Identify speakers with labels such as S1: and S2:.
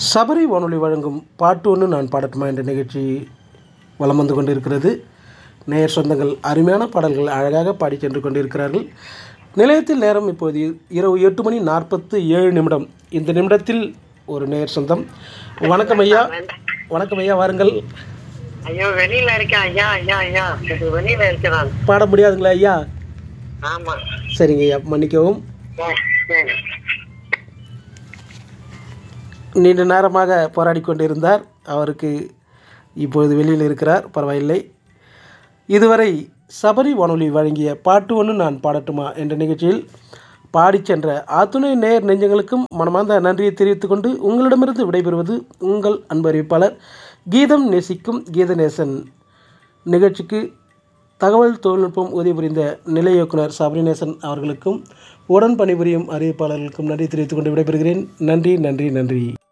S1: சபரி வானொலி வழங்கும் பாட்டு ஒன்று நான் பாடட்டுமா என்ற நிகழ்ச்சி வலம் வந்து கொண்டிருக்கிறது நேயர் சொந்தங்கள் அருமையான பாடல்கள் அழகாக பாடி சென்று கொண்டிருக்கிறார்கள் நிலையத்தில் நேரம் இப்போது இரவு எட்டு மணி நாற்பத்து ஏழு நிமிடம் இந்த நிமிடத்தில் ஒரு நேயர் சொந்தம் வணக்கம் ஐயா வணக்கம் ஐயா வாருங்கள்
S2: ஐயோ வெளியில இருக்கேன் ஐயா ஐயா ஐயா இது வெளியில இருக்கேன் நான்
S1: பாட முடியாதுங்களா ஐயா
S2: ஆமா
S1: சரிங்க ஐயா மன்னிக்கவும்
S2: சரி, சரி.
S1: நீண்ட நேரமாக போராடி கொண்டிருந்தார் அவருக்கு இப்பொழுது வெளியில் இருக்கிறார் பரவாயில்லை இதுவரை சபரி வானொலி வழங்கிய பாட்டு ஒன்று நான் பாடட்டுமா என்ற நிகழ்ச்சியில் பாடிச் சென்ற ஆத்துணை நேர் நெஞ்சங்களுக்கும் மனமார்ந்த நன்றியை தெரிவித்துக் கொண்டு உங்களிடமிருந்து விடைபெறுவது உங்கள் அன்பறிவிப்பாளர் கீதம் நேசிக்கும் கீதநேசன் நிகழ்ச்சிக்கு தகவல் தொழில்நுட்பம் உதவி புரிந்த நிலை இயக்குனர் சபரிநேசன் அவர்களுக்கும் உடன் பணிபுரியும் அறிவிப்பாளர்களுக்கும் நன்றி தெரிவித்துக் கொண்டு விடைபெறுகிறேன் நன்றி நன்றி நன்றி